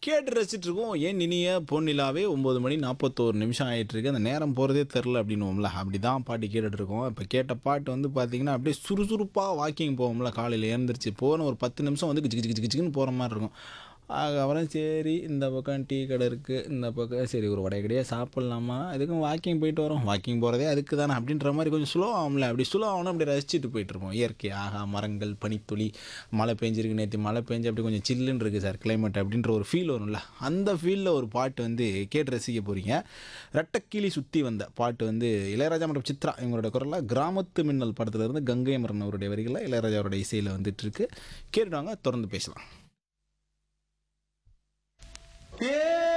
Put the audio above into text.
கேட்டு ரசிச்சுட்டு இருக்கோம் ஏன் இனிய பொன்னிலாவே ஒம்பது மணி நாற்பத்தோரு நிமிஷம் ஆயிட்டு இருக்கு அந்த நேரம் போகிறதே தெரில அப்படின்னுவோம்ல அப்படி தான் பாட்டு கேட்டுட்டு இருக்கோம் இப்போ கேட்ட பாட்டு வந்து பார்த்தீங்கன்னா அப்படியே சுறுசுறுப்பாக வாக்கிங் போவோம்ல காலையில் எழுந்திரிச்சு போன ஒரு பத்து நிமிஷம் வந்து கிச்சு கிச்சு கிச்சு கிச்சுன்னு போகிற மாதிரி இருக்கும் அதுக்கப்புறம் சரி இந்த பக்கம் டீ கடை இருக்குது இந்த பக்கம் சரி ஒரு வடை கடையாக சாப்பிட்லாமா இதுக்கும் வாக்கிங் போயிட்டு வரோம் வாக்கிங் போகிறதே அதுக்கு தானே அப்படின்ற மாதிரி கொஞ்சம் ஸ்லோ ஆகும்ல அப்படி ஸ்லோ ஆகணும் அப்படி ரசிச்சுட்டு போயிட்டுருப்போம் இயற்கை ஆகா மரங்கள் பனித்துளி மழை பெஞ்சிருக்கு நேற்று மழை பெஞ்சு அப்படி கொஞ்சம் சில்லுன்னு இருக்குது சார் கிளைமேட் அப்படின்ற ஒரு ஃபீல் வரும்ல அந்த ஃபீலில் ஒரு பாட்டு வந்து கேட்டு ரசிக்க போகிறீங்க ரெட்டக்கிளி சுற்றி வந்த பாட்டு வந்து இளையராஜா மற்றும் சித்ரா இவங்களோட குரலில் கிராமத்து மின்னல் படத்துல இருந்து கங்கை மரன் அவருடைய வரிகளில் இளையராஜா அவருடைய இசையில் வந்துட்டுருக்கு கேட்டுவாங்க தொடர்ந்து பேசலாம் ஏ